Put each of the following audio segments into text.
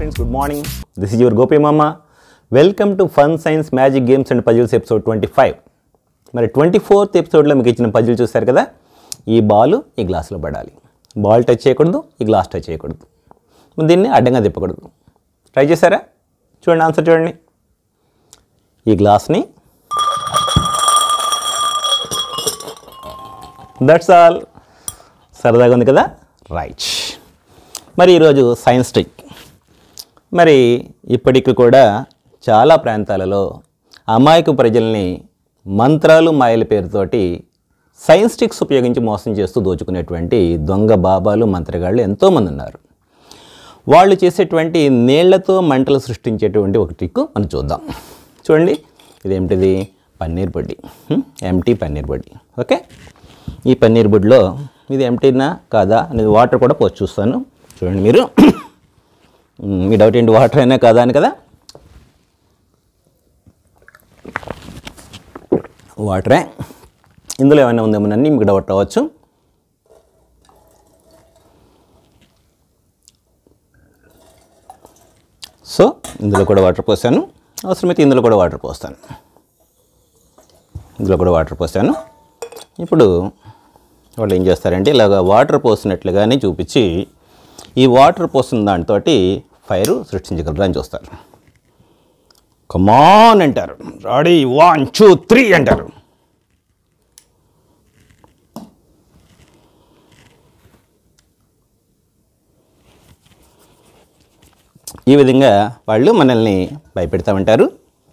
friends good morning this is your Gopi మామ welcome to fun science magic games and puzzles episode twenty five మరి twenty fourth ఎపిసోడ్లో మీకు ఇచ్చిన puzzle చూస్తారు కదా ఈ బాల్ ఈ గ్లాసులో పడాలి బాల్ టచ్ చేయకూడదు ఈ గ్లాస్ టచ్ చేయకూడదు దీన్ని అడ్డంగా తిప్పకూడదు ట్రై చేశారా చూడండి ఆన్సర్ చూడండి ఈ గ్లాస్ని దట్స్ ఆల్ సరదాగా ఉంది కదా రైట్ మరి ఈరోజు సైన్స్ ట్రిక్ మరి ఇప్పటికి కూడా చాలా ప్రాంతాలలో అమాయక ప్రజల్ని మంత్రాలు మాయల పేరుతోటి సైన్స్ ట్రిక్స్ ఉపయోగించి మోసం చేస్తూ దోచుకునేటువంటి దొంగ బాబాలు మంత్రగాళ్ళు ఎంతోమంది ఉన్నారు వాళ్ళు చేసేటువంటి నీళ్లతో మంటలు సృష్టించేటువంటి ఒక ట్రిక్ మనం చూద్దాం చూడండి ఇదేమిటిది పన్నీర్ బొడ్డి ఎంటీ పన్నీర్ బొడ్డి ఓకే ఈ పన్నీర్ బుడ్లో ఇది ఎంటీనా కాదా అనేది వాటర్ కూడా పోసి చూస్తాను చూడండి మీరు మ్, మీ డౌట్ ఏంటి వాటర్ అయినా కాదా అని కదా వాటరే ఇందులో ఏమైనా ఉందేమోనని మీకు డౌట్ అవ్వచ్చు సో ఇందులో కూడా వాటర్ పోసాను అవసరమైతే ఇందులో కూడా వాటర్ పోస్తాను ఇందులో కూడా వాటర్ పోసాను ఇప్పుడు వాళ్ళు ఏం చేస్తారంటే ఇలాగ వాటర్ పోసినట్లుగానే చూపించి ఈ వాటర్ పోసిన దాంతో ఫైర్ సృష్టించగలరు అని చూస్తారు కమాన్ అంటారు రెడీ వన్ టూ త్రీ అంటారు ఈ విధంగా వాళ్ళు మనల్ని భయపెడతా ఉంటారు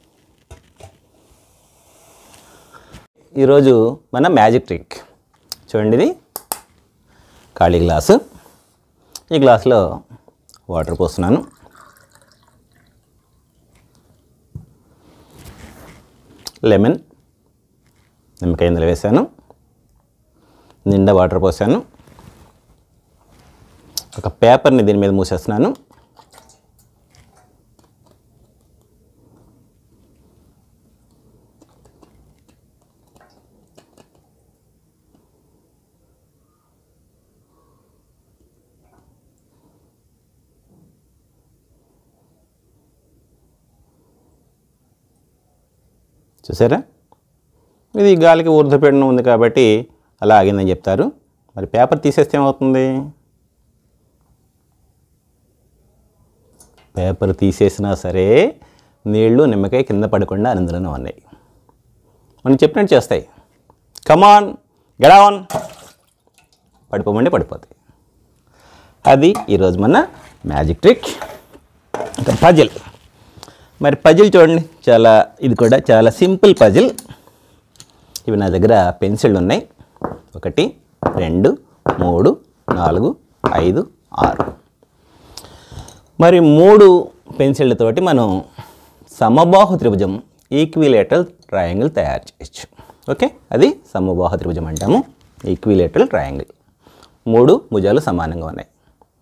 ఈరోజు మన మ్యాజిక్ ట్రిక్ చూడండి ఇది ఖాళీ గ్లాసు ఈ గ్లాసులో వాటర్ పోస్తున్నాను లెమన్ నిమ్మకాయ ఇందులో వేసాను నిండా వాటర్ పోసాను ఒక పేపర్ని దీని మీద మూసేస్తున్నాను చూసారా ఇది గాలికి ఊర్ధపీడనం ఉంది కాబట్టి అలా ఆగిందని చెప్తారు మరి పేపర్ తీసేస్తే ఏమవుతుంది పేపర్ తీసేసినా సరే నీళ్లు నిమ్మకాయ కింద పడకుండా అందులోనే ఉన్నాయి మనం చెప్పినట్టు చేస్తాయి కమాన్ గడావన్ పడిపోమంటే పడిపోతాయి అది ఈరోజు మన మ్యాజిక్ ట్రిక్ ఇంకా పజిల్ మరి పజిల్ చూడండి చాలా ఇది కూడా చాలా సింపుల్ పజిల్ ఇవి నా దగ్గర పెన్సిళ్ళు ఉన్నాయి ఒకటి రెండు మూడు నాలుగు ఐదు ఆరు మరి మూడు పెన్సిళ్ళతోటి మనం సమబాహు త్రిభుజం ఈక్విలేటరల్ ట్రయాంగిల్ తయారు చేయొచ్చు ఓకే అది సమబాహు త్రిభుజం అంటాము ఈక్విలేటరల్ ట్రయాంగిల్ మూడు భుజాలు సమానంగా ఉన్నాయి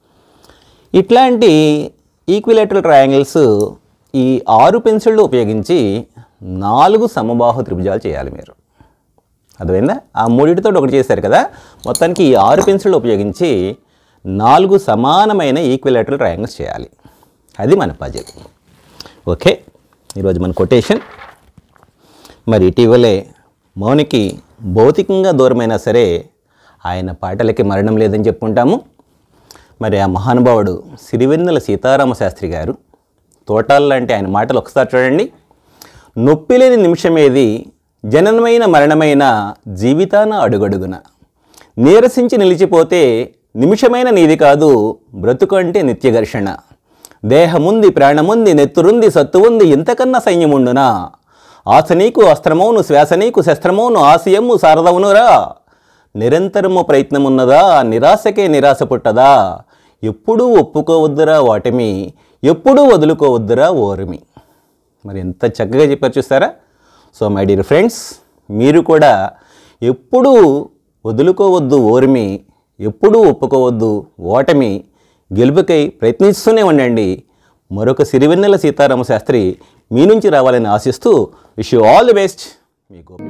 ఇట్లాంటి ఈక్విలేటరల్ ట్రయాంగిల్స్ ఈ ఆరు పెన్సిళ్ళు ఉపయోగించి నాలుగు సమబాహు త్రిభుజాలు చేయాలి మీరు అర్థమైందా ఆ మూడిటితో ఒకటి చేశారు కదా మొత్తానికి ఈ ఆరు పెన్సిళ్ళు ఉపయోగించి నాలుగు సమానమైన ఈక్విలేటరల్ ట్రయాంగిల్స్ చేయాలి అది మన పజిల్ ఓకే ఈరోజు మన కొటేషన్ మరి ఇటీవలే మౌనికి భౌతికంగా దూరమైనా సరే ఆయన పాటలకి మరణం లేదని చెప్పుకుంటాము మరి ఆ మహానుభావుడు సిరివెన్నెల సీతారామ శాస్త్రి గారు తోటాల్లాంటి ఆయన మాటలు ఒకసారి చూడండి నొప్పిలేని నిమిషమేది జననమైన మరణమైన జీవితాన అడుగడుగున నీరసించి నిలిచిపోతే నిమిషమైన నీది కాదు బ్రతుకు అంటే నిత్య ఘర్షణ దేహముంది ప్రాణముంది నెత్తురుంది సత్తువుంది ఇంతకన్నా సైన్యముండునా ఆశ నీకు అస్త్రమౌను శ్వాస నీకు శస్త్రమౌను ఆశయము సారదవునురా నిరంతరము ప్రయత్నమున్నదా నిరాశకే నిరాశ పుట్టదా ఎప్పుడూ ఒప్పుకోవద్దురా వాటిమి ఎప్పుడూ వదులుకోవద్దురా ఓరిమి మరి ఎంత చక్కగా చెప్పారు చూస్తారా సో మై డియర్ ఫ్రెండ్స్ మీరు కూడా ఎప్పుడూ వదులుకోవద్దు ఓర్మి ఎప్పుడూ ఒప్పుకోవద్దు ఓటమి గెలుపుకై ప్రయత్నిస్తూనే ఉండండి మరొక సిరివెన్నెల సీతారామ శాస్త్రి మీ నుంచి రావాలని ఆశిస్తూ wish you all the best మీకు